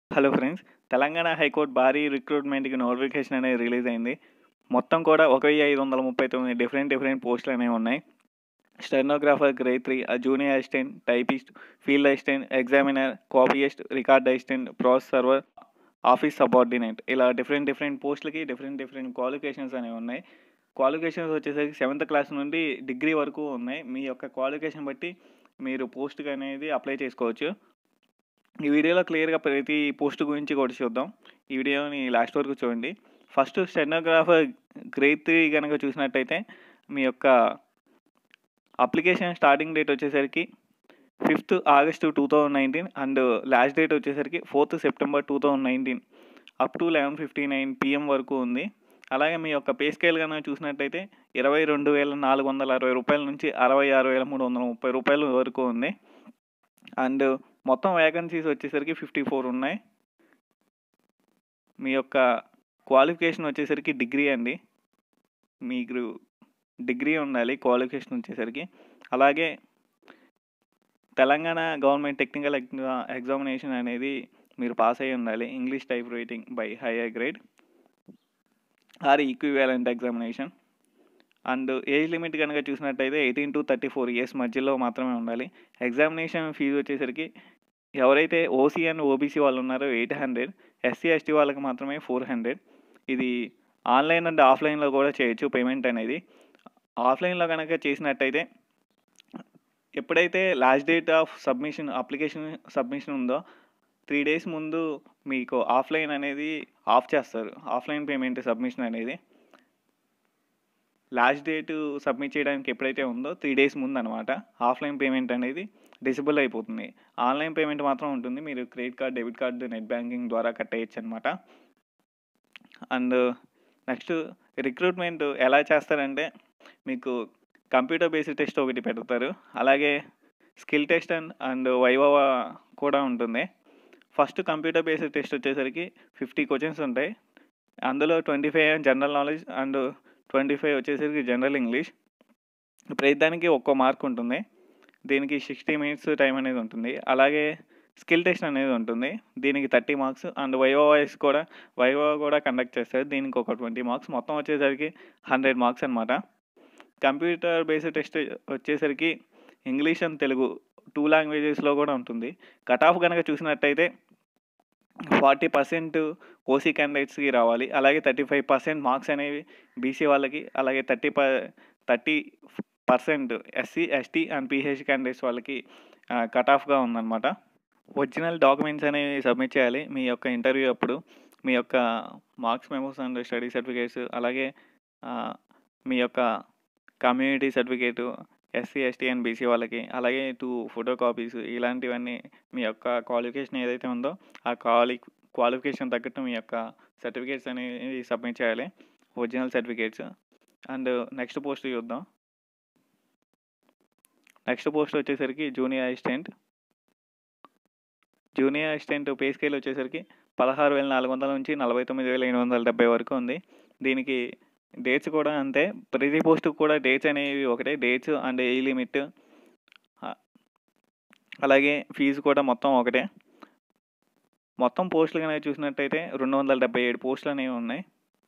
hello friends Telangana high court భారీ రిక్రూట్మెంట్కి notification అనేది release అయింది మొత్తం కూడా ఒక వెయ్యి ఐదు వందల ముప్పై తొమ్మిది డిఫరెంట్ డిఫరెంట్ పోస్టులు అనేవి ఉన్నాయి stenographer grade three junior assistant typist field assistant examiner copyist record assistant process server office subordinate ఇలా డిఫరెంట్ డిఫరెంట్ పోస్టులకి డిఫరెంట్ డిఫరెంట్ క్వాలిఫికేషన్స్ అనేవి ఉన్నాయి క్వాలిఫికేషన్స్ వచ్చేసరికి సెవెంత్ క్లాస్ నుండి డిగ్రీ వరకు ఉన్నాయి మీ యొక్క క్వాలిఫికేషన్ బట్టి మీరు పోస్ట్కి అనేది అప్లై చేసుకోవచ్చు ఈ వీడియోలో క్లియర్గా ప్రతి పోస్ట్ గురించి కూడా చూద్దాం ఈ వీడియోని లాస్ట్ వరకు చూడండి ఫస్ట్ స్టెనోగ్రాఫర్ గ్రేడ్ త్రీ కనుక చూసినట్టయితే మీ యొక్క అప్లికేషన్ స్టార్టింగ్ డేట్ వచ్చేసరికి fifth August two thousand nineteen and last date వచ్చేసరికి fourth September two thousand nineteen up to eleven fifty nine PM వరకు ఉంది అలాగే మీ యొక్క పే స్కేల్ కనుక చూసినట్టయితే ఇరవై రెండు వేల నాలుగు వందల అరవై రూపాయల నుంచి అరవై ఆరు వేల మూడు వందల ముప్పై రూపాయల వరకు ఉంది అండ్ మొత్తం వేకెన్సీస్ వచ్చేసరికి ఫిఫ్టీ ఫోర్ ఉన్నాయి మీ యొక్క క్వాలిఫికేషన్ వచ్చేసరికి డిగ్రీ అండి మీకు డిగ్రీ ఉండాలి క్వాలిఫికేషన్ వచ్చేసరికి అలాగే తెలంగాణ గవర్నమెంట్ టెక్నికల్ ఎగ్జా ఎగ్జామినేషన్ అనేది మీరు పాస్ అయ్యి ఉండాలి English typewriting by higher grade or equivalent examination and age limit కనుక చూసినట్టయితే eighteen to thirty four years మధ్యలో మాత్రమే ఉండాలి ఎగ్జామినేషన్ ఫీజు వచ్చేసరికి ఎవరైతే ఓసీ అండ్ ఓబీసీ వాళ్ళు ఉన్నారో ఎయిట్ హండ్రెడ్ ఎస్సీ ఎస్టీ వాళ్ళకి మాత్రమే ఫోర్ హండ్రెడ్ ఇది ఆన్లైన్ అండ్ ఆఫ్లైన్లో కూడా చేయొచ్చు పేమెంట్ అనేది ఆఫ్లైన్లో కనుక చేసినట్టయితే ఎప్పుడైతే last date of submission application submission ఉందో త్రీ డేస్ ముందు మీకు ఆఫ్లైన్ అనేది ఆఫ్ చేస్తారు ఆఫ్లైన్ పేమెంట్ సబ్మిషన్ అనేది లాస్ట్ డేట్ సబ్మిట్ చేయడానికి ఎప్పుడైతే ఉందో త్రీ డేస్ ముందు అనమాట ఆఫ్లైన్ పేమెంట్ అనేది డిసేబుల్ అయిపోతుంది ఆన్లైన్ పేమెంట్ మాత్రం ఉంటుంది మీరు credit card debit card net banking ద్వారా కట్టేయచ్చు అనమాట అండ్ నెక్స్ట్ రిక్రూట్మెంట్ ఎలా చేస్తారంటే మీకు కంప్యూటర్ బేస్డ్ టెస్ట్ ఒకటి పెడతారు అలాగే skill test and and viva కూడా ఉంటుంది ఫస్ట్ కంప్యూటర్ బేస్డ్ టెస్ట్ వచ్చేసరికి ఫిఫ్టీ క్వశ్చన్స్ ఉంటాయి అందులో twenty five general knowledge and twenty five వచ్చేసరికి జనరల్ ఇంగ్లీష్ ప్రతిదానికి ఒక్కో మార్క్ ఉంటుంది దీనికి సిక్స్టీ మినిట్స్ టైం అనేది ఉంటుంది అలాగే స్కిల్ టెస్ట్ అనేది ఉంటుంది దీనికి thirty marks and viva voce కూడా వైవో కూడా కండక్ట్ చేస్తారు దీనికి ఒక ట్వంటీ మార్క్స్ మొత్తం వచ్చేసరికి హండ్రెడ్ మార్క్స్ అనమాట కంప్యూటర్ బేస్డ్ టెస్ట్ వచ్చేసరికి ఇంగ్లీష్ అండ్ తెలుగు టూ లాంగ్వేజెస్లో కూడా ఉంటుంది కట్ ఆఫ్ కనుక చూసినట్టయితే ఫార్టీ పర్సెంట్ ఓసీ క్యాండిడేట్స్కి రావాలి అలాగే థర్టీ ఫైవ్ పర్సెంట్ మార్క్స్ అనేవి బీసీ వాళ్ళకి అలాగే థర్టీ ప thirty percent SC ST and PH candidates వాళ్ళకి కట్ ఆఫ్గా ఉందన్నమాట ఒరిజినల్ డాక్యుమెంట్స్ అనేవి సబ్మిట్ చేయాలి మీ యొక్క ఇంటర్వ్యూ అప్పుడు మీ యొక్క marks memos and study certificates అలాగే మీ యొక్క community certificate SC ST and BC వాళ్ళకి అలాగే టూ ఫోటో కాపీస్ ఇలాంటివన్నీ మీ యొక్క క్వాలిఫికేషన్ ఏదైతే ఉందో ఆ క్వాలి క్వాలిఫికేషన్ తగ్గట్టు మీ యొక్క సర్టిఫికేట్స్ అనేవి సబ్మిట్ చేయాలి original certificates and next post చూద్దాం నెక్స్ట్ పోస్ట్ వచ్చేసరికి junior assistant junior assistant pay scale వచ్చేసరికి పదహారు వేల నాలుగు వందల నుంచి నలభై తొమ్మిది వేల ఎనిమిది వందల డెబ్బై వరకు ఉంది దీనికి డేట్స్ కూడా అంతే ప్రతి పోస్ట్కి కూడా డేట్స్ అనేవి ఒకటే డేట్స్ అండ్ ఏ లిమిట్ అలాగే ఫీజు కూడా మొత్తం ఒకటే మొత్తం పోస్టులు కనుక చూసినట్టయితే రెండు వందల డెబ్బై ఏడు పోస్టులు అనేవి ఉన్నాయి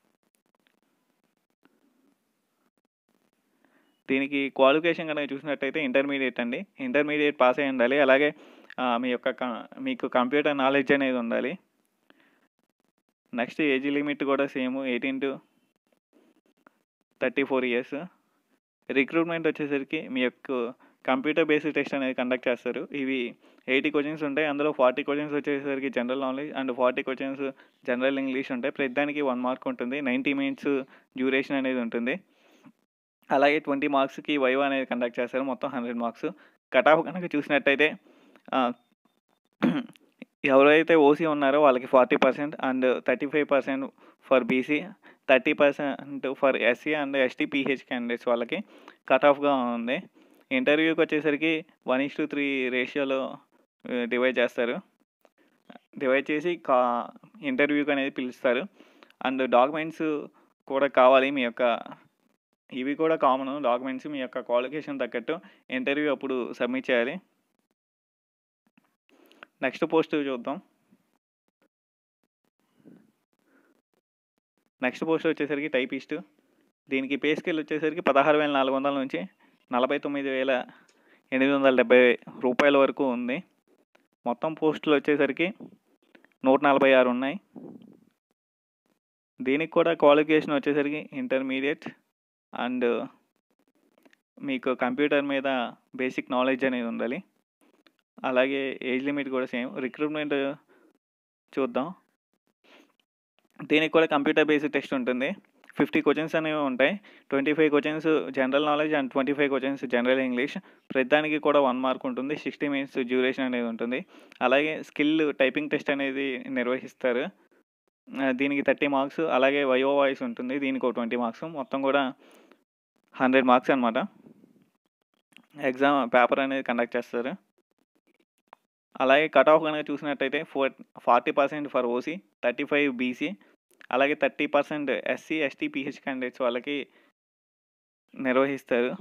దీనికి క్వాలిఫికేషన్ కనుక చూసినట్టయితే ఇంటర్మీడియట్ అండి ఇంటర్మీడియట్ పాస్ అయి ఉండాలి అలాగే మీ యొక్క మీకు కంప్యూటర్ నాలెడ్జ్ అనేది ఉండాలి నెక్స్ట్ ఏజ్ లిమిట్ కూడా same eighteen to thirty four years recruitment వచ్చేసరికి మీ యొక్క కంప్యూటర్ బేస్డ్ టెస్ట్ అనేది కండక్ట్ చేస్తారు ఇవి ఎయిటీ క్వశ్చన్స్ ఉంటాయి అందులో ఫార్టీ క్వశ్చన్స్ వచ్చేసరికి general knowledge and forty questions general English ఉంటాయి ప్రతిదానికి వన్ మార్క్ ఉంటుంది నైంటీ మినిట్స్ డ్యూరేషన్ అనేది ఉంటుంది అలాగే ట్వంటీ మార్క్స్కి వైవా అనేది కండక్ట్ చేస్తారు మొత్తం హండ్రెడ్ మార్క్స్ కట్ ఆఫ్ కనుక చూసినట్టయితే ఎవరైతే ఓసీ ఉన్నారో వాళ్ళకి forty percent and thirty five percent for BC thirty percent for SC and ST PH candidates వాళ్ళకి కట్ ఆఫ్గా ఉంది ఇంటర్వ్యూకి వచ్చేసరికి వన్ ఇస్ టు త్రీ రేషియోలో డివైడ్ చేస్తారు డివైడ్ చేసి కా ఇంటర్వ్యూకి అనేది పిలుస్తారు అండ్ డాక్యుమెంట్స్ కూడా కావాలి మీ యొక్క ఇవి కూడా కామన్ డాక్యుమెంట్స్ మీ యొక్క క్వాలిఫికేషన్ తగ్గట్టు ఇంటర్వ్యూ అప్పుడు సబ్మిట్ చేయాలి నెక్స్ట్ పోస్ట్ చూద్దాం నెక్స్ట్ పోస్ట్ వచ్చేసరికి టైపిస్ట్ దీనికి పే స్కేల్ వచ్చేసరికి పదహారు వేల నాలుగు వందల నుంచి నలభై తొమ్మిది వేల ఎనిమిది వందల డెబ్బై రూపాయల వరకు ఉంది మొత్తం పోస్టులు వచ్చేసరికి నూట నలభై ఆరు ఉన్నాయి దీనికి కూడా క్వాలిఫికేషన్ వచ్చేసరికి ఇంటర్మీడియట్ అండ్ మీకు కంప్యూటర్ మీద బేసిక్ నాలెడ్జ్ అనేది ఉండాలి అలాగే ఏజ్ లిమిట్ కూడా సేమ్ రిక్రూట్మెంట్ చూద్దాం దీనికి కూడా కంప్యూటర్ బేస్డ్ టెస్ట్ ఉంటుంది ఫిఫ్టీ క్వశ్చన్స్ అనేవి ఉంటాయి twenty five questions general knowledge and twenty five questions general English ప్రతిదానికి కూడా వన్ మార్క్ ఉంటుంది సిక్స్టీ మినిట్స్ డ్యూరేషన్ అనేది ఉంటుంది అలాగే స్కిల్ టైపింగ్ టెస్ట్ అనేది నిర్వహిస్తారు ఆ, దీనికి థర్టీ మార్క్స్ అలాగే వయో వాయిస్ ఉంటుంది దీనికి ఒక ట్వంటీ మార్క్స్ మొత్తం కూడా హండ్రెడ్ మార్క్స్ అనమాట ఎగ్జామ్ పేపర్ అనేది కండక్ట్ చేస్తారు అలాగే కట్ ఆఫ్ కనుక చూసినట్టయితే four forty percent for OC thirty five BC అలాగే thirty percent SC ST PH candidates వాళ్ళకి నిర్వహిస్తారు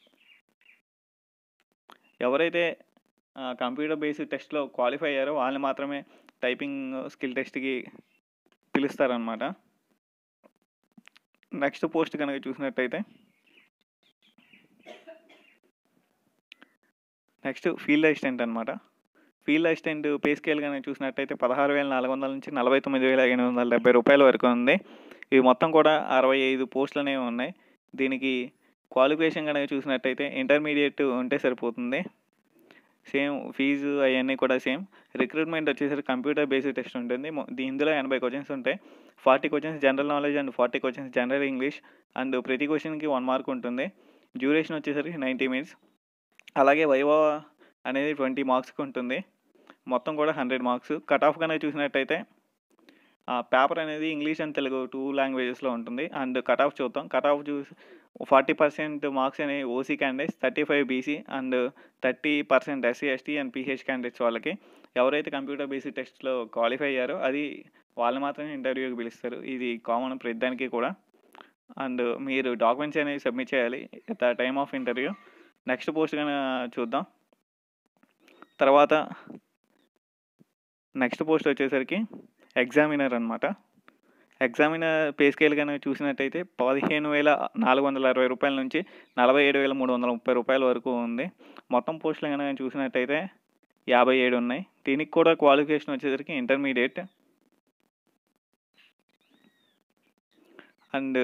ఎవరైతే కంప్యూటర్ బేస్డ్ టెస్ట్లో క్వాలిఫై అయ్యారో వాళ్ళు మాత్రమే టైపింగ్ స్కిల్ టెస్ట్కి పిలుస్తారనమాట నెక్స్ట్ పోస్ట్ కనుక చూసినట్టయితే నెక్స్ట్ ఫీల్డ్ అసిస్టెంట్ అనమాట ఫీల్డ్ అసిస్టెంట్ పే స్కేల్ కనుక చూసినట్టయితే పదహారు వేల నాలుగు వందల నుంచి నలభై తొమ్మిది వేల ఎనిమిది వందల డెబ్బై రూపాయల వరకు ఉంది ఇవి మొత్తం కూడా అరవై ఐదు పోస్టులు అనేవి ఉన్నాయి దీనికి క్వాలిఫికేషన్ కనుక చూసినట్టయితే ఇంటర్మీడియట్ ఉంటే సరిపోతుంది సేమ్ ఫీజు అవన్నీ కూడా సేమ్ రిక్రూట్మెంట్ వచ్చేసరికి కంప్యూటర్ బేస్డ్ టెస్ట్ ఉంటుంది మొ- దీ- ఇందులో ఎనభై క్వశ్చన్స్ ఉంటాయి forty questions general knowledge and forty questions general English and ప్రతి క్వశ్చన్కి వన్ మార్క్ ఉంటుంది డ్యూరేషన్ వచ్చేసరికి నైంటీ మినిట్స్ అలాగే వైవా అనేది ట్వంటీ మార్క్స్కి ఉంటుంది మొత్తం కూడా హండ్రెడ్ మార్క్స్ కట్ ఆఫ్ కనుక చూసినట్టయితే పేపర్ అనేది ఇంగ్లీష్ అండ్ తెలుగు టూ లాంగ్వేజెస్లో ఉంటుంది అండ్ కట్ ఆఫ్ చూద్దాం కట్ ఆఫ్ చూసి ఫార్టీ పర్సెంట్ మార్క్స్ అనేవి OC candidates thirty five BC and thirty percent SC ST and PH candidates వాళ్ళకి ఎవరైతే కంప్యూటర్ బేసిక్ టెస్ట్లో క్వాలిఫై అయ్యారో అది వాళ్ళు మాత్రమే ఇంటర్వ్యూకి పిలుస్తారు ఇది కామన్ ప్రతిదానికి కూడా అండ్ మీరు డాక్యుమెంట్స్ అనేవి సబ్మిట్ చేయాలి at the time of interview next post కనుక చూద్దాం తర్వాత నెక్స్ట్ పోస్ట్ వచ్చేసరికి ఎగ్జామినర్ అనమాట ఎగ్జామినర్ పే స్కేల్ కనుక చూసినట్టయితే పదిహేను వేల నాలుగు వందల అరవై రూపాయల నుంచి నలభై ఏడు వేల మూడు వందల ముప్పై రూపాయల వరకు ఉంది మొత్తం పోస్టులు కనుక చూసినట్టయితే యాభై ఏడు ఉన్నాయి దీనికి కూడా క్వాలిఫికేషన్ వచ్చేసరికి ఇంటర్మీడియట్ అండ్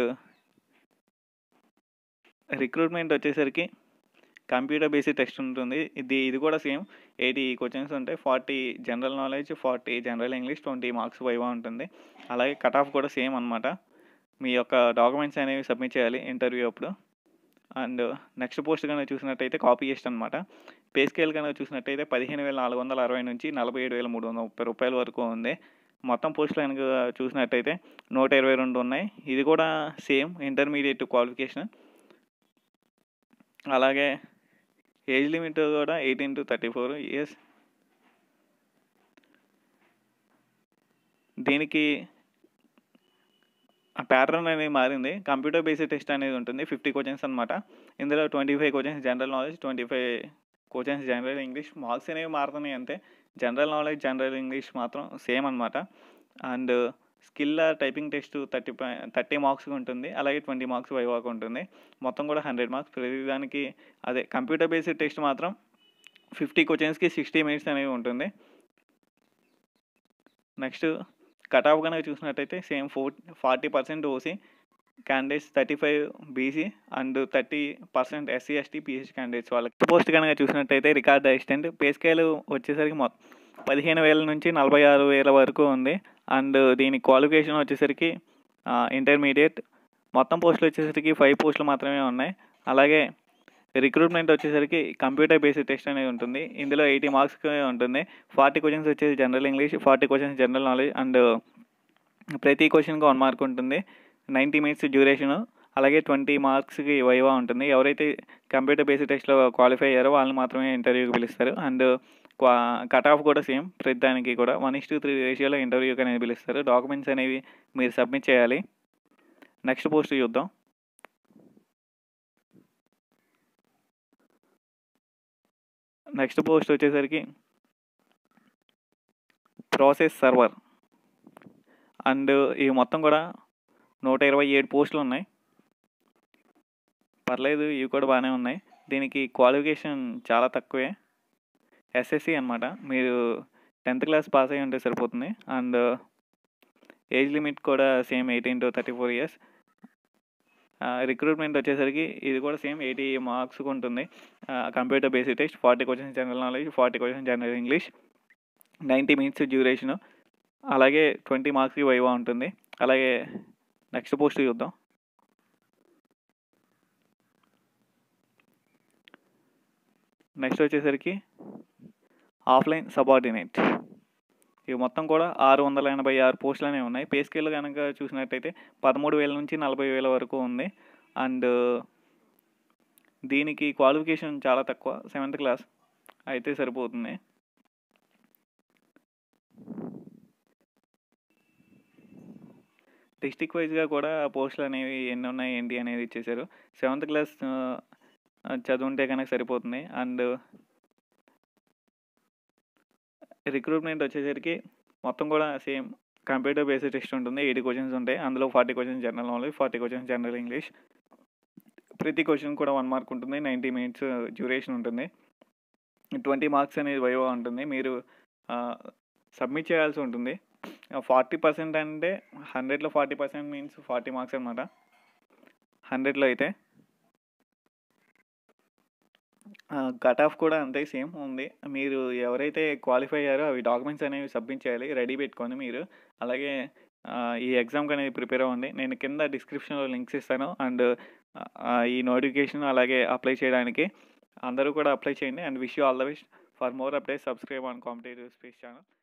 రిక్రూట్మెంట్ వచ్చేసరికి కంప్యూటర్ బేస్డ్ టెస్ట్ ఉంటుంది ఇది ఇది కూడా సేమ్ ఎయిటీ క్వశ్చన్స్ ఉంటాయి forty general knowledge forty general English twenty marks viva ఉంటుంది అలాగే కట్ ఆఫ్ కూడా సేమ్ అనమాట మీ యొక్క డాక్యుమెంట్స్ అనేవి సబ్మిట్ చేయాలి ఇంటర్వ్యూ అప్పుడు అండ్ నెక్స్ట్ పోస్ట్ కనుక చూసినట్టయితే కాపీయిస్ట్ అనమాట పే స్కేల్ కనుక చూసినట్టయితే పదిహేను వేల నాలుగు వందల అరవై నుంచి నలభై ఏడు వేల మూడు వందల ముప్పై రూపాయల వరకు ఉంది మొత్తం పోస్టులు కనుక చూసినట్టయితే నూట ఇరవై రెండు ఉన్నాయి ఇది కూడా సేమ్ ఇంటర్మీడియట్ క్వాలిఫికేషన్ అలాగే ఏజ్ లిమిట్ కూడా eighteen to thirty four years దీనికి ఆ ప్యాటర్న్ అనేది మారింది కంప్యూటర్ బేస్డ్ టెస్ట్ అనేది ఉంటుంది ఫిఫ్టీ క్వశ్చన్స్ అనమాట ఇందులో twenty five questions general knowledge twenty five questions general English marks అనేవి మారుతున్నాయి అంతే జనరల్ నాలెడ్జ్ జనరల్ ఇంగ్లీష్ మాత్రం సేమ్ అనమాట and skill typing test thirty thirty marks ఉంటుంది అలాగే ట్వంటీ మార్క్స్ వైవాక్ ఉంటుంది మొత్తం కూడా హండ్రెడ్ మార్క్స్ ప్రతిదానికి అదే కంప్యూటర్ బేస్డ్ టెస్ట్ మాత్రం ఫిఫ్టీ క్వశ్చన్స్కి సిక్స్టీ మినిట్స్ అనేవి ఉంటుంది నెక్స్ట్ కట్ ఆఫ్ కనుక చూసినట్టయితే same four forty percent OC candidates thirty five BC and thirty percent SC ST PH candidates వాళ్ళకి పోస్ట్ కనుక చూసినట్టయితే రికార్డ్ అసిస్టెంట్ పే స్కేల్ వచ్చేసరికి మొత్తం పదిహేను వేల నుంచి నలభై ఆరు వేల వరకు ఉంది అండ్ దీని క్వాలిఫికేషన్ వచ్చేసరికి ఇంటర్మీడియట్ మొత్తం పోస్టులు వచ్చేసరికి ఫైవ్ పోస్టులు మాత్రమే ఉన్నాయి అలాగే రిక్రూట్మెంట్ వచ్చేసరికి కంప్యూటర్ బేస్డ్ టెస్ట్ అనేది ఉంటుంది ఇందులో ఎయిటీ మార్క్స్ ఉంటుంది ఫార్టీ క్వశ్చన్స్ వచ్చేసి general English forty questions general knowledge and ప్రతి క్వశ్చన్కి వన్ మార్క్ ఉంటుంది నైంటీ మినిట్స్ డ్యూరేషన్ అలాగే ట్వంటీ మార్క్స్కి వైవా ఉంటుంది ఎవరైతే కంప్యూటర్ బేస్డ్ టెస్ట్లో క్వాలిఫై అయ్యారో వాళ్ళని మాత్రమే ఇంటర్వ్యూకి పిలుస్తారు అండ్ కట్ ఆఫ్ కూడా సేమ్ ప్రతి దానికి కూడా వన్ ఇస్ టూ త్రీ రేషియోలో ఇంటర్వ్యూకి అనేది పిలుస్తారు డాక్యుమెంట్స్ అనేవి మీరు సబ్మిట్ చేయాలి నెక్స్ట్ పోస్ట్ చూద్దాం నెక్స్ట్ పోస్ట్ వచ్చేసరికి ప్రాసెస్ సర్వర్ అండ్ ఇవి మొత్తం కూడా నూట ఇరవై ఏడు పోస్టులు ఉన్నాయి పర్లేదు ఇవి కూడా బాగానే ఉన్నాయి దీనికి క్వాలిఫికేషన్ చాలా తక్కువే ఎస్ఎస్సి అనమాట మీరు టెన్త్ క్లాస్ పాస్ అయ్యి ఉంటే సరిపోతుంది అండ్ ఏజ్ లిమిట్ కూడా same eighteen to thirty four years recruitment వచ్చేసరికి ఇది కూడా సేమ్ ఎయిటీ మార్క్స్ ఉంటుంది computer basic test forty questions general knowledge forty questions general English ninety minutes duration అలాగే ట్వంటీ మార్క్స్కి వైవా ఉంటుంది అలాగే నెక్స్ట్ పోస్ట్ చూద్దాం నెక్స్ట్ వచ్చేసరికి ఆఫ్లైన్ సబార్డినేట్ ఇవి మొత్తం కూడా ఆరు వందల ఎనభై ఆరు పోస్టులు అనేవి ఉన్నాయి పే స్కేల్ కనుక చూసినట్టయితే పదమూడు వేల నుంచి నలభై వేల వరకు ఉంది అండ్ దీనికి క్వాలిఫికేషన్ చాలా తక్కువ సెవెంత్ క్లాస్ అయితే సరిపోతుంది డిస్టిక్ వైజ్గా కూడా పోస్టులు అనేవి ఎన్ని ఉన్నాయి ఏంటి అనేది ఇచ్చేసారు సెవెంత్ క్లాస్ చదువుంటే కనుక సరిపోతుంది అండ్ రిక్రూట్మెంట్ వచ్చేసరికి మొత్తం కూడా సేమ్ కంప్యూటర్ బేస్డ్ టెస్ట్ ఉంటుంది ఎయిటీ క్వశ్చన్స్ ఉంటాయి అందులో forty questions general knowledge forty questions general English ప్రతి క్వశ్చన్ కూడా వన్ మార్క్ ఉంటుంది నైంటీ మినిట్స్ డ్యూరేషన్ ఉంటుంది ట్వంటీ మార్క్స్ అనేది వైవా ఉంటుంది మీరు సబ్మిట్ చేయాల్సి ఉంటుంది ఫార్టీ పర్సెంట్ అంటే హండ్రెడ్లో forty percent means forty marks అనమాట హండ్రెడ్లో అయితే కట్ ఆఫ్ కూడా అంతే సేమ్ ఉంది మీరు ఎవరైతే క్వాలిఫై అయ్యారో అవి డాక్యుమెంట్స్ అనేవి సబ్మిట్ చేయాలి రెడీ పెట్టుకొని మీరు అలాగే ఈ ఎగ్జామ్కి అనేది ప్రిపేర్ అవ్వండి నేను కింద డిస్క్రిప్షన్లో లింక్స్ ఇస్తాను అండ్ ఈ నోటిఫికేషన్ అలాగే అప్లై చేయడానికి అందరూ కూడా అప్లై చేయండి and wish you all the best for more update subscribe on competitive space channel